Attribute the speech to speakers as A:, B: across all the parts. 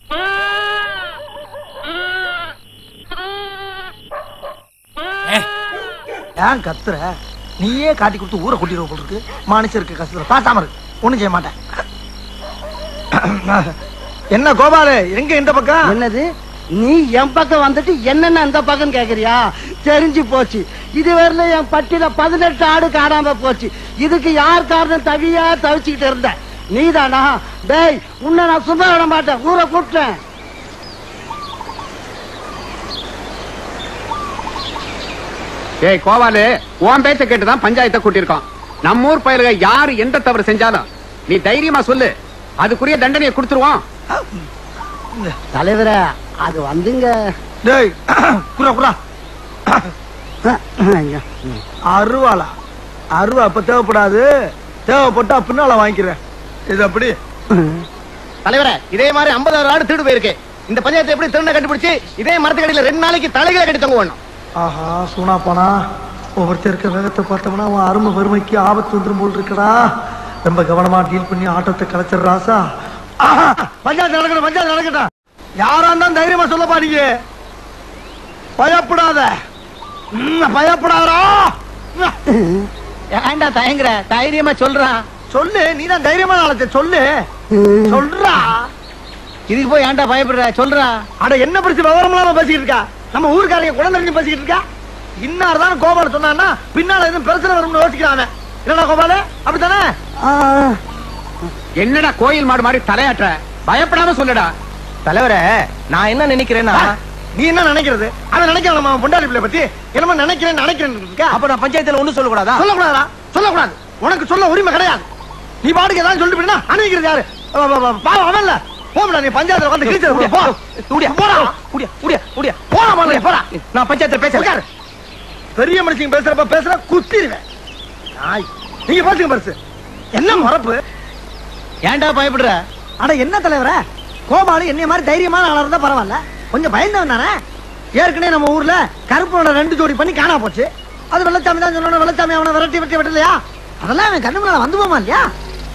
A: ஏன் கத்துற நீயே காட்டி கொடுத்து ஊரை கூட்டிடுவ போல இருக்கு மனுஷருக்கு கஷ்டம் பாசாம இருக்கு ஒண்ணும் செய்ய மாட்டேன் என்ன கோபாலு எங்க இந்த பக்கம்
B: என்னது நீ என் பக்கம் வந்துட்டு என்னென்ன அந்த பக்கம் கேக்குறியா தெரிஞ்சு போச்சு இதுவரையில என் பட்டியல பதினெட்டு ஆடு காணாம போச்சு இதுக்கு யார் காரணம் தவியா தவிச்சுக்கிட்டு இருந்த நீதானா டேய் உன்னை நான் சும்மா விட மாட்டேன் ஊரை கூப்பிட்டேன்
C: ஏய் கோவாலு உன் பேச்ச கேட்டுதான் பஞ்சாயத்தை கூட்டியிருக்கோம் நம்ம ஊர் பயலுக யாரு எந்த தவறு செஞ்சாலும் நீ தைரியமா சொல்லு அதுக்குரிய தண்டனையை கொடுத்துருவோம்
B: தலைவரே அது வந்துங்க
A: டேய் குரா குரா அருவாளா அருவா இப்ப தேவைப்படாது தேவைப்பட்டா பின்னால வாங்கிக்கிறேன் இது அப்படி
D: தலைவரே இதே மாதிரி 50000 ஆடு திருடு போயிருக்கு இந்த பஞ்சாயத்தை எப்படி திருண்ண கண்டுபிடிச்சு இதே மரத்துக்கடியில ரெண்டு நாளைக்கு தலைகளை கட்டி தொங்க வேணும்
A: ஆஹா சூனா போனா ஒவ்வொருத்தர் இருக்க வேகத்தை பார்த்தோம்னா அவன் அருமை வறுமைக்கு ஆபத்து வந்துரும் போல் இருக்கடா ரொம்ப கவனமா டீல் பண்ணி ஆட்டத்தை கலைச்சிடுறாசா ஆஹா, பஞ்சாயத்து நடக்கணும் பஞ்சாயத்து நடக்கட்டும் யாரா இருந்தாலும் தைரியமா சொல்லப்பா நீங்க பயப்படாத ம், பயப்படாதடா ம்,
D: ஏன்டா தயங்குற தைரியமா சொல்றான்
A: சொல்லு நீ தான் தைரியமா நாளத்தை சொல்லு சொல்றா
D: இதுக்கு போய் ஏன்டா பயப்படுற சொல்றா
A: அட என்ன பிரச்சனை விவரம் இல்லாம பேசிக்கிட்டு இருக்கா நம்ம ஊருக்காரங்க குழந்தை தெரிஞ்சு பேசிக்கிட்டு இருக்கா இன்னார் தான் கோபால சொன்னான்னா பின்னால எதுவும் பிரச்சனை வரும்னு யோசிக்கிறான் அவன். என்னடா கோபால அப்படித்தானே
C: என்னடா கோயில் மாடு மாதிரி தலையாட்டுற பயப்படாம சொல்லுடா
D: தலைவரே நான் என்ன நினைக்கிறேன்னா
A: நீ என்ன நினைக்கிறது அவன் நினைக்கிறான் நம்ம பொண்டாடி பிள்ளை பத்தி என்னமோ நினைக்கிறேன் நினைக்கிறேன் இருக்கா
D: அப்ப நான் பஞ்சாயத்துல ஒண்ணும் சொல்லக்கூடாதா
A: சொல்லக்கூடாதா சொல்லக்கூடாது உனக்கு சொல்ல உரிமை கிடையாது நீ பாட்டுக்கு ஏதாவது சொல்லிட்டு போயினா அனுப்பிக்கிறது யாரு அவ- அவ- அவ- பாவம் அவன் இல்ல போடா நீ பஞ்சாயத்துல உட்காந்து கிழிச்சு போ
D: குடியா
A: போடா
D: குடியா குடியா குடியா
A: போடா முதல்ல, போடா
D: நான் பஞ்சாயத்துல பேசுறேன்
A: உட்காரு. பெரிய மனுஷங்க பேசுறப்ப பேசுற குத்திடுவேன் நாய் நீங்க பேசுங்க பெருசு என்ன மறப்பு
D: ஏன்டா பயப்படுற
A: அட என்ன தலைவர கோபாலு என்னைய மாதிரி தைரியமான ஆளா இருந்தா பரவாயில்ல கொஞ்சம் பயந்தவன் தானே ஏற்கனவே நம்ம ஊர்ல கருப்பனோட ரெண்டு ஜோடி பண்ணி காணா போச்சு அது வெள்ளச்சாமி தான் சொன்ன வெள்ளச்சாமி அவனை விரட்டி விரட்டி விட்டலையா அதெல்லாம் அவன் கண்ணு முன்னால வந்து போமா இல்லையா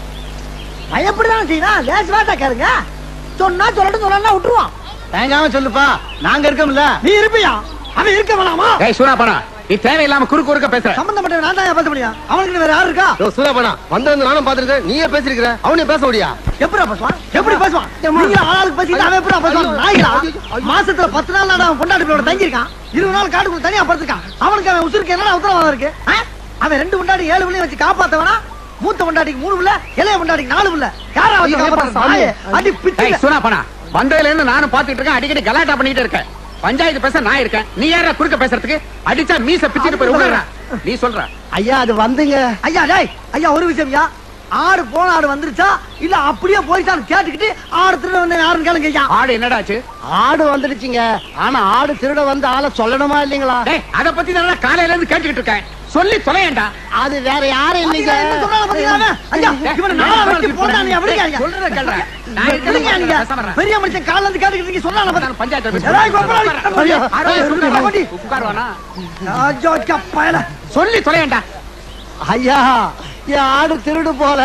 A: பயப்படுதானே செய்யணும் லேஸ் வாட்டா கேளுங்க சொன்னா சொல்லட்டும் சொல்லலாம் விட்டுருவான்
D: தயங்காம சொல்லுப்பா நாங்க இருக்கோம்ல
A: நீ இருப்பியா அவன் இருக்க வேணாமா
C: ஏய் சூனா பணா நீ தேவையில்லாம குறுக்கு குறுக்க பேசுற
A: சம்பந்தப்பட்ட நான் தான் பேச முடியும் அவனுக்கு வேற யாரு இருக்கா
D: சூதாபனா வந்திருந்து நானும் பாத்துருக்கேன் நீயே பேசிருக்கிற அவனே பேச முடியா
A: எப்படி பேசுவான் எப்படி பேசுவான் நீங்க ஆளாளுக்கு பேசிட்டு அவன் எப்படி பேசுவான் நாய்களா மாசத்துல பத்து நாள் நான் அவன் பொண்டாட்டி பிள்ளையோட தங்கியிருக்கான் இருபது நாள் காட்டுக்குள்ள தனியா படுத்துக்கான் அவனுக்கு அவன் உசுருக்கு என்ன உத்தரவாதம் இருக்கு ஆ? அவன் ரெண்டு பொண்டாட்டி ஏழு பிள்ளைய வச்சு காப்பாத்தவனா மூத்த பொண்டாட்டிக்கு மூணு பிள்ளை இளைய பொண்டாட்டிக்கு நாலு பிள்ளை யாரா வச்சு காப்பாத்த நாயே அடி பிச்சு
C: ஏய் சூனா பணா வந்ததுல இருந்து நானும் பாத்துட்டு இருக்கேன் அடிக்கடி கலாட்டா பண்ணிட்டு இருக்கேன் பஞ்சாயத்து பேச நான் இருக்கேன் நீ யாரா குறுக்க பேசுறதுக்கு அடிச்சா மீச பிச்சுட்டு போய் உட்கார்றா. நீ சொல்ற
B: ஐயா அது வந்துங்க
A: ஐயா டேய் ஐயா ஒரு விஷயம் ஐயா ஆடு போன ஆடு வந்துருச்சா இல்ல அப்படியே போயிட்டான்னு கேட்டுக்கிட்டு ஆடு திருட வந்து யாருன்னு கேளுங்க ஐயா
C: ஆடு என்னடாச்சு
B: ஆடு வந்துடுச்சுங்க ஆனா ஆடு திருட வந்து ஆளை சொல்லணுமா இல்லைங்களா
C: டேய் அத பத்தி நான் காலையில இருந்து கேட்டுக்கிட்டு இருக்கேன் சொல்லி தொலையேண்டா
B: அது வேற யாரும் இல்லைங்க
A: பாத்தீங்களா, என்ன சொல்றாங்க பாத்தீங்களா அவன்? ஐயா, இவனை நாலா வெட்டி போட்டா நீ அப்படிங்க ஐயா.
C: சொல்றத கேளுடா. நான் இருக்கேன்,
A: இல்லைங்க, நீங்க
C: பேசாம இருடா.
A: பெரிய மனுஷன் காலைல இருந்து கேட்டுக்கிட்டு இருக்கீங்க, சொன்னானா பாத்தா?
C: நான் பஞ்சாயத்துல பேசுறேன்.
A: ஏதாவது கோபுரம் அடிக்க- ஐயா,
C: ஆரோ,
A: ஏய்,
C: சொல்லுடா,
A: சொல்லுடா, பாட்டி.
C: உட்காருவானா?
A: ஐயோ, அக்கா, பயல.
C: சொல்லி தொலையேண்டா
B: ஐயா என் ஆடு திருடு போல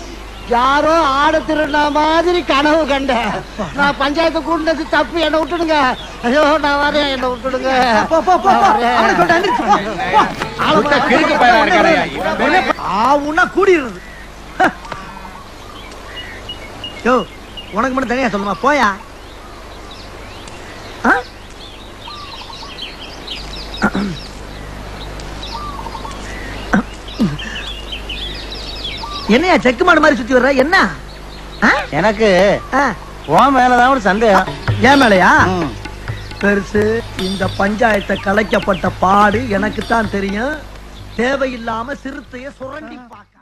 B: யாரோ ஆடு திருடின மாதிரி கனவு கண்டேன் நான் பஞ்சாயத்து கூட்டினது தப்பு என்னை விட்டுடுங்க ஐயோ நான் வரேன் என்னை விட்டுடுங்க
A: போ, போ, போ, போ. அவனை சொல்லிட்டு எந்திரிச்சு போ. போ. ஆளு
C: விட்டா கிறுக்கு பயலா இருக்காரு ஐயா. இவன்
A: ஆவுன்னா கூடிடுறது யோ உனக்கு மட்டும் தனியா சொல்லுமா போயா ஆ? என்னையா செக்கு மாடு மாதிரி சுத்தி வர்ற என்ன ஆ?
D: எனக்கு
A: ஆ.
D: உன் மேலதான் ஒரு சந்தேகம்
A: ஏன் மேலையா பெருசு இந்த பஞ்சாயத்தை கலைக்கப்பட்ட பாடு எனக்கு தான் தெரியும் தேவையில்லாம சிறுத்தைய சுரண்டி பார்க்க